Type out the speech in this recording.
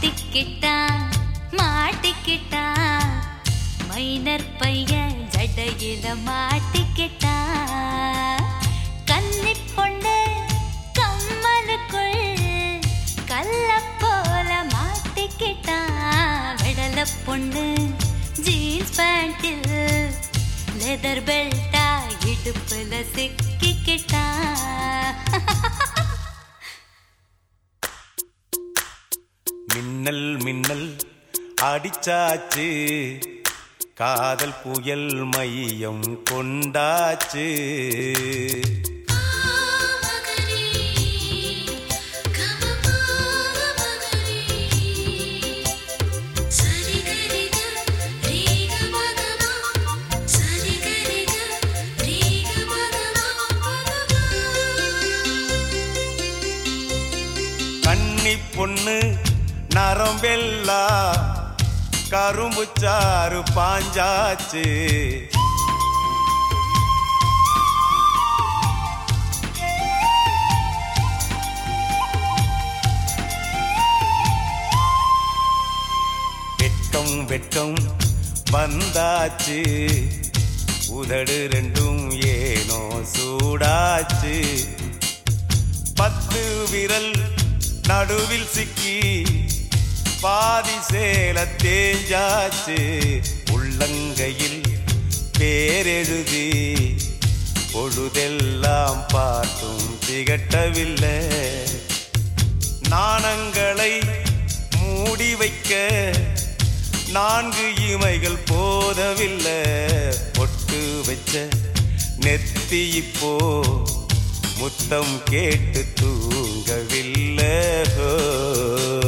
மாட்டிக்கிட்டான் மாட்டிக்கிட்டான் மைனர் பையன் ஜடையில மாட்டிக்கிட்டான் கன்னி பொண்ணு கம்மலுக்குள் கல்ல போல மாட்டிக்கிட்டான் விடல பொண்ணு ஜீன்ஸ் பேண்டில் லெதர் பெல்ட்டா இடுப்புல சிக்கிக்கிட்டான் மின்னல் மின்னல் அடிச்சாச்சு காதல் புயல் மையம் கொண்டாச்சு கன்னி பொண்ணு நரம்பெல்லா கரும்பு சாறு பாஞ்சாச்சு வெட்கம் வெட்கம் வந்தாச்சு உதடு ரெண்டும் ஏனோ சூடாச்சு பத்து விரல் நடுவில் சிக்கி பாதி சேல தேஞ்சாச்சு உள்ளங்கையில் பேரெழுதி பொழுதெல்லாம் பார்த்தும் திகட்டவில்லை நாணங்களை மூடி வைக்க நான்கு இமைகள் போதவில்லை பொட்டு வச்ச நெத்தி இப்போ முத்தம் கேட்டு தூங்கவில்லை ஹோ